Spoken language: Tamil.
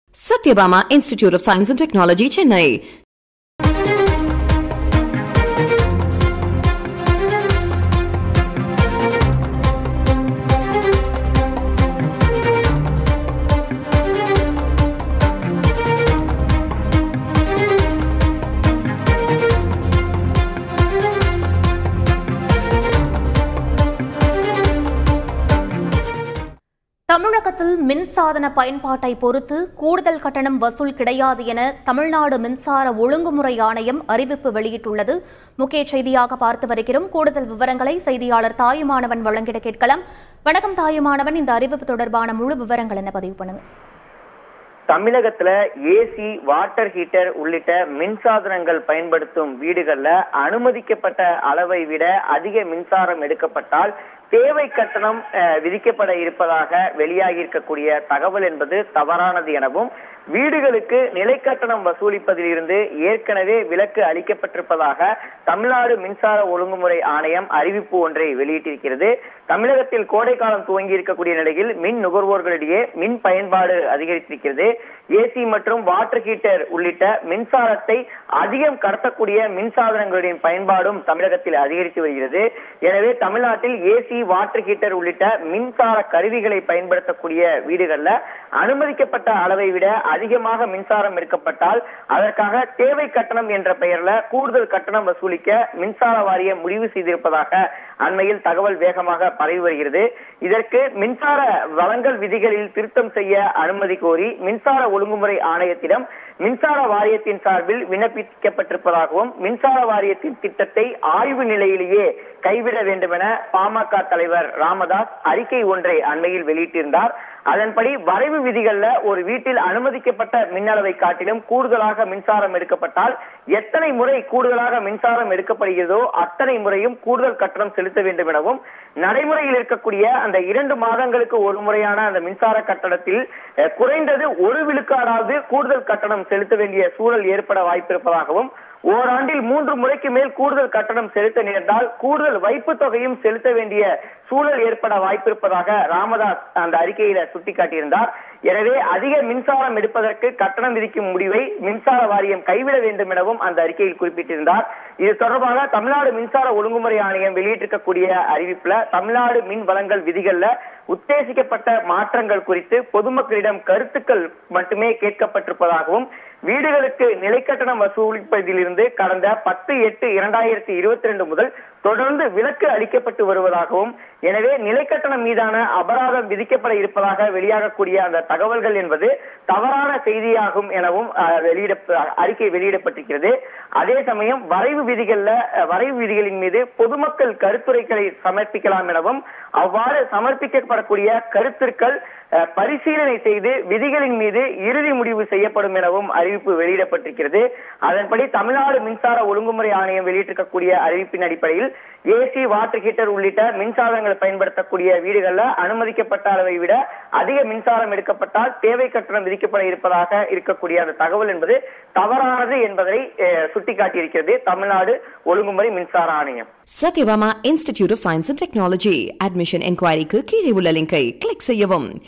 Satyabama Institute of Science and Technology, Chennai. தமிழகத்தில் மின்சாதன பயன்பாட்டை பொறுத்து கூடுதல் கட்டணம் வசூல் கிடையாது என தமிழ்நாடு மின்சார ஒழுங்குமுறை ஆணையம் அறிவிப்பு வெளியிட்டுள்ளது முக்கிய செய்தியாக பார்த்து வருகிறோம் கூடுதல் விவரங்களை செய்தியாளர் தாயுமானவன் வழங்கிட கேட்கலாம் வணக்கம் தாயுமானவன் இந்த அறிவிப்பு தொடர்பான முழு விவரங்கள் என்ன பதிவு பண்ணுங்க தமிழகத்துல ஏசி வாட்டர் ஹீட்டர் உள்ளிட்ட மின்சாதனங்கள் பயன்படுத்தும் வீடுகள்ல அனுமதிக்கப்பட்ட அளவை விட அதிக மின்சாரம் எடுக்கப்பட்டால் தேவை கட்டணம் அஹ், விதிக்கப்பட இருப்பதாக வெளியாகி இருக்கக்கூடிய தகவல் என்பது தவறானது எனவும் வீடுகளுக்கு நிலை கட்டணம் வசூலிப்பதில் இருந்து ஏற்கனவே விலக்கு அளிக்கப்பட்டிருப்பதாக தமிழ்நாடு மின்சார ஒழுங்குமுறை ஆணையம் அறிவிப்பு ஒன்றை வெளியிட்டிருக்கிறது தமிழகத்தில் கோடை காலம் துவங்கி இருக்கக்கூடிய நிலையில் மின் நுகர்வோர்களிடையே மின் பயன்பாடு அதிகரித்திருக்கிறது ஏசி மற்றும் வாட்டர் ஹீட்டர் உள்ளிட்ட மின்சாரத்தை அதிகம் கடத்தக்கூடிய மின்சாதனங்களின் பயன்பாடும் தமிழகத்தில் அதிகரித்து வருகிறது எனவே தமிழ்நாட்டில் ஏசி வாட்டர் ஹீட்டர் உள்ளிட்ட மின்சார கருவிகளை பயன்படுத்தக்கூடிய வீடுகள்ல அனுமதிக்கப்பட்ட அளவை விட அதிகமாக மின்சாரம் எடுக்கப்பட்டால் அதற்காக தேவை கட்டணம் என்ற பெயர்ல கூடுதல் கட்டணம் வசூலிக்க மின்சார வாரியம் முடிவு செய்திருப்பதாக அண்மையில் தகவல் வேகமாக பரவி வருகிறது இதற்கு மின்சார வழங்கல் விதிகளில் திருத்தம் செய்ய அனுமதி கோரி மின்சார ஒழுங்குமுறை ஆணையத்திடம் மின்சார வாரியத்தின் சார்பில் விண்ணப்பிக்கப்பட்டிருப்பதாகவும் மின்சார வாரியத்தின் திட்டத்தை ஆய்வு நிலையிலேயே கைவிட வேண்டும் என பாமக தலைவர் ராமதாஸ் அறிக்கை ஒன்றை அண்மையில் வெளியிட்டிருந்தார் அதன்படி வரைவு விதிகள்ல ஒரு வீட்டில் அனுமதிக்கப்பட்ட மின் அளவை காட்டிலும் கூடுதலாக மின்சாரம் எடுக்கப்பட்டால் எத்தனை முறை கூடுதலாக மின்சாரம் எடுக்கப்படுகிறதோ அத்தனை முறையும் கூடுதல் கட்டணம் செலுத்த வேண்டும் எனவும் நடைமுறையில் இருக்கக்கூடிய அந்த இரண்டு மாதங்களுக்கு ஒரு முறையான அந்த மின்சார கட்டணத்தில் அஹ், குறைந்தது ஒரு விழுக்காடாவது கூடுதல் கட்டணம் செலுத்த வேண்டிய சூழல் ஏற்பட வாய்ப்பிருப்பதாகவும் ஓராண்டில் மூன்று முறைக்கு மேல் கூடுதல் கட்டணம் செலுத்த நேர்ந்தால் கூடுதல் வைப்பு தொகையும் செலுத்த வேண்டிய சூழல் ஏற்பட வாய்ப்பிருப்பதாக ராமதாஸ் அந்த அறிக்கையில சுட்டிக்காட்டியிருந்தார் எனவே அதிக மின்சாரம் எடுப்பதற்கு கட்டணம் விதிக்கும் முடிவை மின்சார வாரியம் கைவிட வேண்டும் எனவும் அந்த அறிக்கையில் குறிப்பிட்டிருந்தார் இது தொடர்பாக தமிழ்நாடு மின்சார ஒழுங்குமுறை ஆணையம் வெளியிட்டிருக்கக்கூடிய அறிவிப்புல தமிழ்நாடு மின் வழங்கல் விதிகள்ல உத்தேசிக்கப்பட்ட மாற்றங்கள் குறித்து பொதுமக்களிடம் கருத்துக்கள் மட்டுமே கேட்கப்பட்டிருப்பதாகவும் வீடுகளுக்கு நிலைக்கட்டணம் வசூலிப்பதிலிருந்து கடந்த பத்து எட்டு இரண்டாயிரத்தி இருபத்தி ரெண்டு முதல் தொடர்ந்து விலக்கு அளிக்கப்பட்டு வருவதாகவும் எனவே நிலைக்கட்டணம் மீதான அபராதம் விதிக்கப்பட இருப்பதாக வெளியாகக்கூடிய அந்த தகவல்கள் என்பது தவறான செய்தியாகும் எனவும் அஹ், வெளியிட அறிக்கை வெளியிடப்பட்டிருக்கிறது அதே சமயம் வரைவு விதிகள்ல அஹ், வரைவு விதிகளின் மீது பொதுமக்கள் கருத்துரைகளை சமர்ப்பிக்கலாம் எனவும் அவ்வாறு சமர்ப்பிக்கப்படக்கூடிய கருத்துக்கள் அஹ், பரிசீலனை செய்து விதிகளின் மீது இறுதி முடிவு செய்யப்படும் எனவும் அறிவிப்பு வெளியிடப்பட்டிருக்கிறது அதன்படி தமிழ்நாடு மின்சார ஒழுங்குமுறை ஆணையம் வெளியிட்டிருக்கக்கூடிய அறிவிப்பின் அடிப்படையில் ஏசி வாட்டர் ஹீட்டர் உள்ளிட்ட மின்சாதனங்கள் பயன்படுத்தக்கூடிய வீடுகள்ல அனுமதிக்கப்பட்ட அளவை விட அதிக மின்சாரம் எடுக்கப்பட்டால் தேவை கட்டணம் விதிக்கப்பட இருப்பதாக இருக்கக்கூடிய அந்த தகவல் என்பது தவறானது என்பதை அஹ், சுட்டிக்காட்டியிருக்கிறது தமிழ்நாடு ஒழுங்குமுறை மின்சார ஆணையம் Satyabama Institute of Science and Technology. Admission enquiry க்கு கீழே உள்ள லிங்கை கிளிக் செய்யவும்